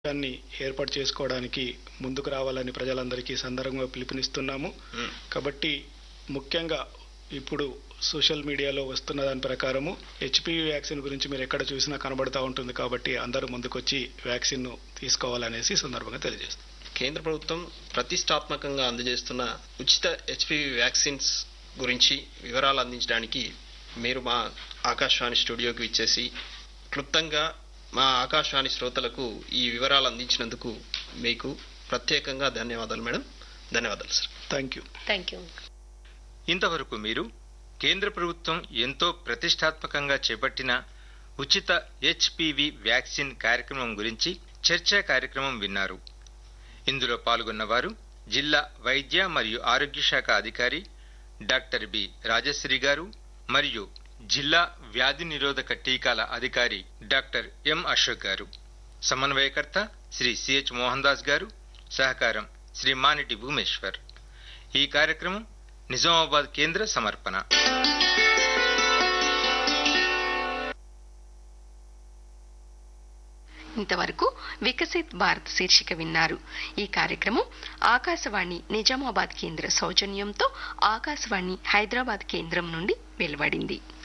దాన్ని ఏర్పాటు చేసుకోవడానికి ముందుకు రావాలని ప్రజలందరికీ సందర్భంగా పిలుపునిస్తున్నాము మ్మ్. కాబట్టి ముఖ్యంగా ఇప్పుడు సోషల్ మీడియాలో వస్తున్న దాని ప్రకారము హెచ్పివి వ్యాక్సిన్ గురించి మీరు ఎక్కడ చూసినా కనబడతా ఉంటుంది కాబట్టి అందరూ ముందుకొచ్చి వ్యాక్సిన్ తీసుకోవాలనేసి ఈ సందర్భంగా తెలియజేస్తాం కేంద్ర ప్రభుత్వం ప్రతిష్టాత్మకంగా అందజేస్తున్న ఉచిత హెచ్పివి వ్యాక్సిన్స్ గురించి వివరాలు అందించడానికి మీరు మా ఆకాశవాణి స్టూడియోకి ఇచ్చేసి క్లుప్తంగా మా ఆకాశవాణి శ్రోతలకు ఈ వివరాలు అందించినందుకు మీకు ప్రత్యేకంగా ధన్యవాదాలు మేడం ధన్యవాదాలు sir thank you thank you ఇంతవరకు మీరు కేంద్ర ప్రభుత్వం ఎంతో ప్రతిష్టాత్మకంగా చేపట్టిన ఉచిత హెచ్పివి వ్యాక్సిన్ కార్యక్రమం గురించి చర్చా కార్యక్రమం విన్నారు ఇందులో పాల్గొన్నవారు జిల్లా వైద్య మరియు ఆరోగ్య శాఖ అధికారి డాక్టర్ బి రాజశ్రీ గారు మరియు జిల్లా వ్యాధి నిరోధక టీకాల అధికారి డాక్టర్ ఎం అశోక్ గారు సమన్వయకర్త శ్రీ సిహెచ్ మోహన్ దాస్ గారు సహకారం శ్రీ మానిటి భూమేశ్వర్ ఈ కార్యక్రమం నిజామాబాద్ కేంద్ర సమర్పణ ఇంతవరకు వికసిత్ భారత్ శీర్షిక విన్నారు ఈ కార్యక్రమం ఆకాశవాణి నిజామాబాద్ కేంద్ర సౌజన్యంతో ఆకాశవాణి హైదరాబాద్ కేంద్రం నుండి వెలువడింది